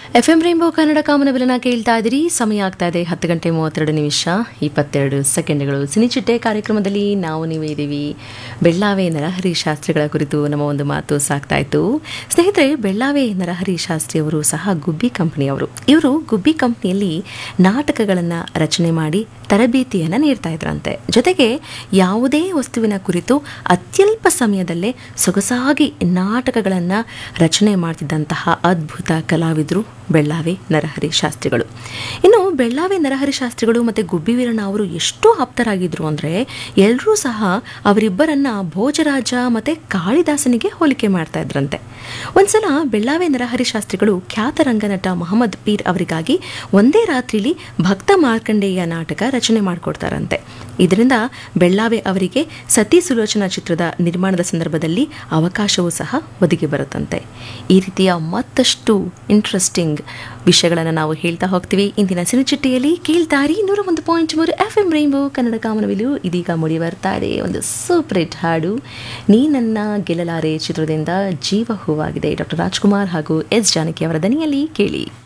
F M rainbow Kannada ಕಾಮನಬಿಲನ ಕೇಳ್ತಾ ಇದ್ದೀರಿ ಸಮಯ ಆಗ್ತಾ ಇದೆ ಹತ್ತು ಗಂಟೆ ಮೂವತ್ತೆರಡು ನಿಮಿಷ ಇಪ್ಪತ್ತೆರಡು ಸೆಕೆಂಡ್ಗಳು ಸಿನಿಚಿಟ್ಟೆ ಕಾರ್ಯಕ್ರಮದಲ್ಲಿ ನಾವು ನೀವೇ ಇದ್ದೀವಿ ಬೆಳ್ಳಾವೆ ನರಹರಿ ಶಾಸ್ತ್ರಿಗಳ ಕುರಿತು ನಮ್ಮ ಒಂದು ಮಾತು ಸಾಕ್ತಾ ಇತ್ತು ಸ್ನೇಹಿತರೆ ಬೆಳ್ಳಾವೆ ನರಹರಿ ಶಾಸ್ತ್ರಿ ಅವರು ಸಹ ಗುಬ್ಬಿ ಕಂಪನಿಯವರು ಇವರು ಗುಬ್ಬಿ ಕಂಪನಿಯಲ್ಲಿ ನಾಟಕಗಳನ್ನು ರಚನೆ ಮಾಡಿ ತರಬೇತಿಯನ್ನು ನೀಡ್ತಾ ಇದ್ರಂತೆ ಜೊತೆಗೆ ಯಾವುದೇ ವಸ್ತುವಿನ ಕುರಿತು ಅತ್ಯಲ್ಪ ಸಮಯದಲ್ಲೇ ಸೊಗಸಾಗಿ ನಾಟಕಗಳನ್ನು ರಚನೆ ಮಾಡ್ತಿದ್ದಂತಹ ಅದ್ಭುತ ಕಲಾವಿದರು ಬೆಳ್ಳಾವೆ ನರಹರಿ ಶಾಸ್ತ್ರಿಗಳು ಇನ್ನು ಬೆಳ್ಳಾವೆ ನರಹರಿ ಶಾಸ್ತ್ರಿಗಳು ಮತ್ತು ಗುಬ್ಬಿ ವೀರಣ್ಣ ಅವರು ಎಷ್ಟು ಆಪ್ತರಾಗಿದ್ರು ಅಂದರೆ ಎಲ್ಲರೂ ಸಹ ಅವರಿಬ್ಬರನ್ನ ಭೋಜರಾಜ ಮತ್ತು ಕಾಳಿದಾಸನಿಗೆ ಹೋಲಿಕೆ ಮಾಡ್ತಾ ಇದ್ರಂತೆ ಒಂದ್ಸಲ ಬೆಳ್ಳಾವೆ ನರಹರಿ ಶಾಸ್ತ್ರಿಗಳು ಖ್ಯಾತ ರಂಗನಟ ಮೊಹಮ್ಮದ್ ಪೀರ್ ಅವರಿಗಾಗಿ ಒಂದೇ ರಾತ್ರಿಲಿ ಭಕ್ತ ಮಾರ್ಕಂಡೇಯ ನಾಟಕ ರಚನೆ ಮಾಡಿಕೊಡ್ತಾರಂತೆ ಇದರಿಂದ ಬೆಳ್ಳಾವೆ ಅವರಿಗೆ ಸತಿ ಸುಲೋಚನಾ ಚಿತ್ರದ ನಿರ್ಮಾಣದ ಸಂದರ್ಭದಲ್ಲಿ ಅವಕಾಶವೂ ಸಹ ಒದಗಿ ಬರುತ್ತಂತೆ ಈ ರೀತಿಯ ಮತ್ತಷ್ಟು ಇಂಟ್ರೆಸ್ಟಿಂಗ್ ವಿಷಯಗಳನ್ನು ನಾವು ಹೇಳ್ತಾ ಹೋಗ್ತೀವಿ ಇಂದಿನ ಸಿನಿಚಿಟ್ಟಿಯಲ್ಲಿ ಕೇಳ್ತಾರಿ ನೂರ ಒಂದು ಪಾಯಿಂಟ್ ಮೂರು ಎಫ್ ಎಂ ರೈನ್ಬೋ ಕನ್ನಡ ಕಾಮನವಿಲು ಇದೀಗ ಮುಡಿ ಬರ್ತಾ ಇದೆ ಒಂದು ಸೂಪರ್ ಹಿಟ್ ಹಾಡು ನೀ ನನ್ನ ಗೆಲ್ಲಲಾರೆ ಚಿತ್ರದಿಂದ ಜೀವ ಹೂವಾಗಿದೆ ಡಾಕ್ಟರ್ ರಾಜ್ಕುಮಾರ್ ಹಾಗೂ ಎಸ್ ಜಾನಕಿ ಅವರ ದನಿಯಲ್ಲಿ ಕೇಳಿ